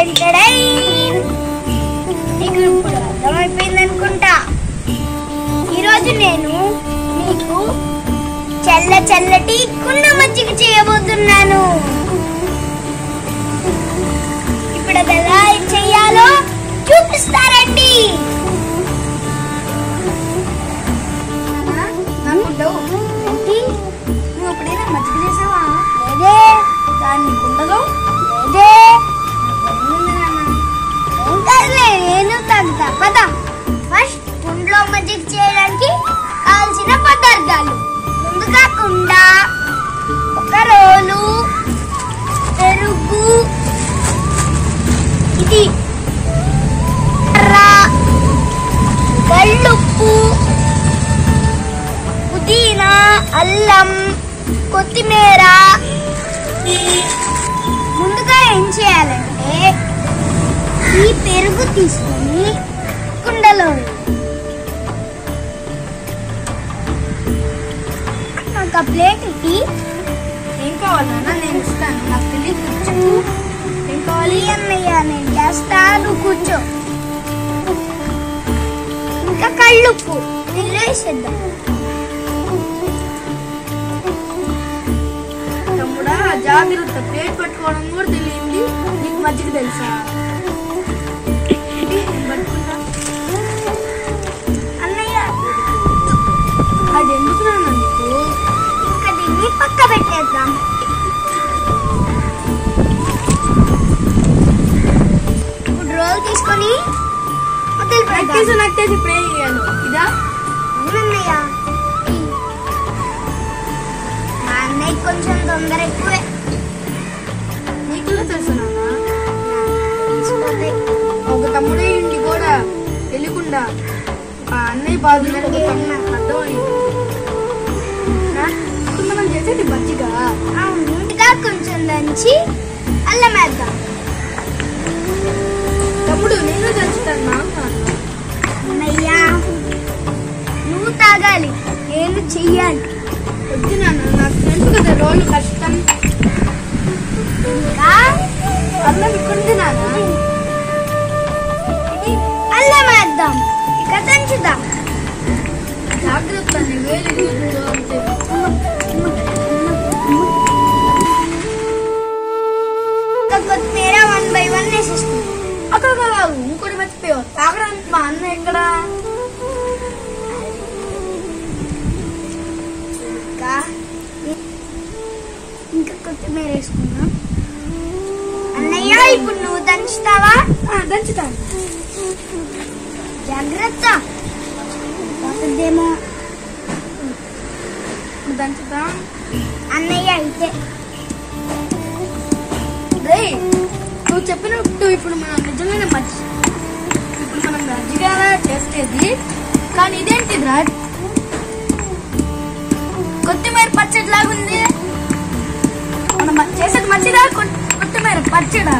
టెంటడై నీకు ఇప్పుడు అర్థమైపోయింది అనుకుంటా ఈరోజు నేను మీకు చల్ల చల్లటి కుండ మజ్జిగ చేయబోతున్నాను ఇప్పుడు అది ఎలా చెయ్యాలో చూపిస్తారండి నాకు డౌట్ ఏంటి? నువ్వు ఎప్పుడైనా మజ్జిగ చేసావా లేదే దాన్ని కుండలో లేదే ఉంది నాన్న. ఏం కాదులే నేను తాగుతా పద ఫస్ట్ కుండలో మజ్జిగ చేయడానికి కావాల్సిన పదార్థాలు ముందుగా కుండ ఒక రోలు పెరుగు ఇది కర్ర గళ్ళుప్పు పుదీనా అల్లం కొత్తిమీర ముందుగా ఏం చేయాలంటే ఈ పెరుగు తీసుకొని కుండలో వేయాలి. నాకు ఆ ప్లేట్ ఇట్టి ఏం కావాలి నాన్న నేను ఇస్తాను నాకు తెలియదు చెప్పు ఏం కావాలి "ఈ అన్నయ్య నేను చేస్తాను కూర్చో ఇంకా కళ్ళుప్పు నీళ్ళు వేసేద్దాం తమ్ముడా జాగ్రత్త ప్లేట్ పట్టుకోవడం కూడా తెలియంది నీకు మజ్జిగ తెలుసా ఇది నేను పట్టుకుంటా అన్నయ్య అది ఎందుకు నాన్న నీకు ఇంకా దీన్ని పక్క పెట్టేద్దాం ఇప్పుడు రోల్ తీసుకొని మొదలు నాకు పెడదాం తెలుసు నాకు తెలిసి ఇప్పుడు ఏం చేయాలి ఇదా అవునన్నయ్య మా అన్నయ్య కొంచెం తొందర ఎక్కువే నీకు కూడా తెలుసు నాన్న తీసుకోతాయి ఒక తమ్ముడే ఇంటి కూడా తెలియకుండా ఒక అన్నయ్య బాధలు ఒక తమ్ముడు అర్థమైంది నా? ఇప్పుడు మనం చేసేది మజ్జిగ అవును ముందుగా కొంచెం దంచి అల్లం వేద్దాం తమ్ముడు నేను దంచుతాను నాన్న అన్నయ్య నువ్వు తాగాలి నేను చెయ్యాలి వద్దు నాన్న నాకు తెలుసు కదా రోలు కష్టం ఇంకా అల్లం ఇక్కడ ఉంది నాన్న ఇది అల్లం వేద్దాం ఇక దంచుదాం జాగ్రత్త నీ వేలు ఇరుగుతుందో అంతే. ఇంకా కొత్తిమీర వన్ బై వన్ వేసేస్తున్నాం అక్కడ కాదు ఇంకోటి మర్చిపోయావు తాగడానికి మా అన్న ఎక్కడ ఇంకా ఇంకా కొత్తిమీర వేసుకున్నాం అన్నయ్య ఇప్పుడు నువ్వు దంచుతావా ఆ, దంచుతాను జాగ్రత్త పోతుందేమో దంచుతాం అన్నయ్య అయితే రేయ్ నువ్వు చెప్పినట్టు ఇప్పుడు మనం నిజంగానే మజ్జి ఇప్పుడు మనం మజ్జిగ చేసేది కానీ ఇదేంటి రా కొత్తిమీర పచ్చడి లాగుంది మనం మ- చేసేది మజ్జిగ కొ- కొత్తిమీర పచ్చడా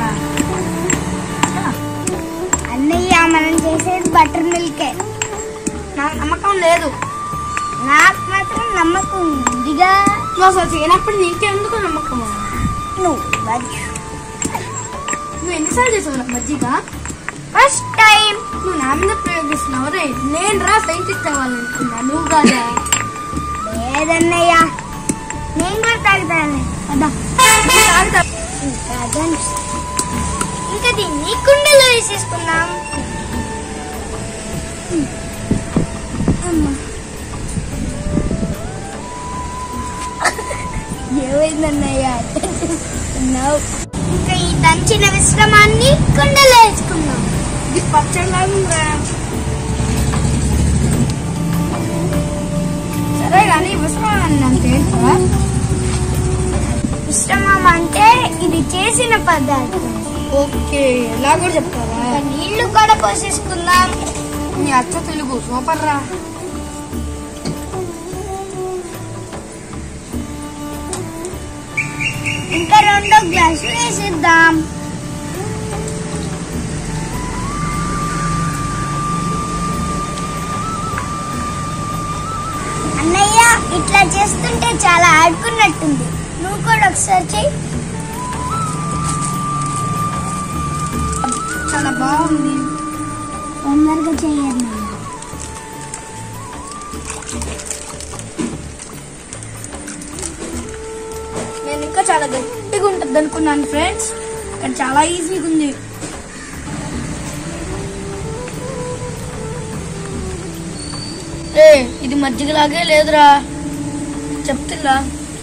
అన్నయ్య మనం చేసేది బటర్ మిల్కే నాకు నమ్మకం లేదు నాకు మాత్రం నమ్మకం ఉందిగా నువ్వు అసలు చేయనప్పుడు నీకెందుకు నమ్మకం నువ్వు వచ్చు. నువ్వు ఎన్నిసార్లు చేసావు నాకు మజ్జిగ ఫస్ట్ టైం నువ్వు నా మీద ప్రయోగిస్తున్నావు రే నేను రా సైంటిస్ట్ అవ్వాలనుకున్నా నువ్వు కాదా లేదన్నయ్య నేను కూడా తాగుతాను అదా తాగుతా ఇంకా దంచు. ఇంకా దీన్ని కుండలో వేసేసుకుందాం అమ్మా. ఏమైందన్నయ్య దంచేస్తున్నావు. ఇంకా ఈ దంచిన మిశ్రమాన్ని కుండలో వేసుకుందాం ఇది పచ్చడి లాగుందా సరే కానీ విశ్రాన్ని అంటే ఏంట్రా? మిశ్రమం అంటే ఇది చేసిన పదార్థం ఓకే ఎలా కూడా చెప్తారా ఇంకా నీళ్లు కూడా పోసేసుకుందాం నీ అచ్చ తెలుగు సూపర్ రా ఇంకా రెండో గ్లాసు వేసేద్దాం అన్నయ్య ఇట్లా చేస్తుంటే చాలా ఆడుకున్నట్టుంది నువ్వు కూడా ఒకసారి చెయ్యి చాలా బాగుంది తొందరగా చేయండి నేను ఇంకా చాలా గట్టిగా ఉంటుంది అనుకున్నాను ఫ్రెండ్స్ కానీ చాలా ఈజీగా ఉంది ఏ ఇది మజ్జిగలాగే లేదురా చెప్తున్నా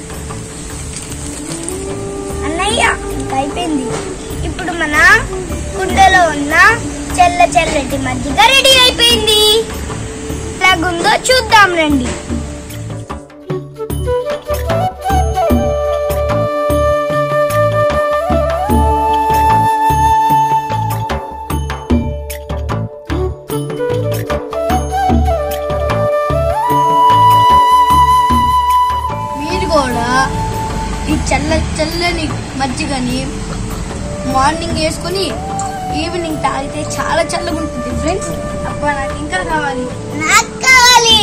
అన్నయ్య ఇంకా అయిపోయింది ఇప్పుడు మన కుండలో ఉన్న చెల్ల చెల్లటి మజ్జిగ రెడీ అయిపోయింది ఎలాగుందో చూద్దాం రండి మీరు కూడా ఈ చల్ల చల్లని మజ్జిగని మార్నింగ్ వేసుకొని ఈవినింగ్ తాగితే చాలా చల్లగా ఉంటుంది ఫ్రెండ్స్ అబ్బా నాకు ఇంకా కావాలి నాకు కావాలి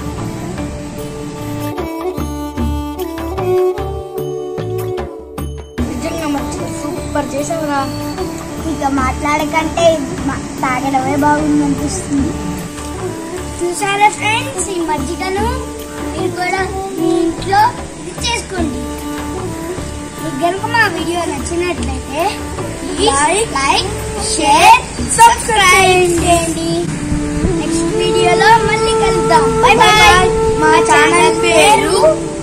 నిజంగా మజ్జిగ సూపర్ చేసావురా ఇక మాట్లాడకంటే మా- తాగడమే బాగుంది అనిపిస్తుంది చూసారా ఫ్రెండ్స్ ఈ మజ్జిగను మీరు కూడా మీ ఇంట్లో చేసుకోండి మీకు కనుక మా వీడియో నచ్చినట్లయితే లైక్ లైక్ షేర్ సబ్స్క్రైబ్ చేయండి నెక్స్ట్ వీడియోలో మళ్ళీ కలుద్దాం బై బాయ్ మా ఛానల్ పేరు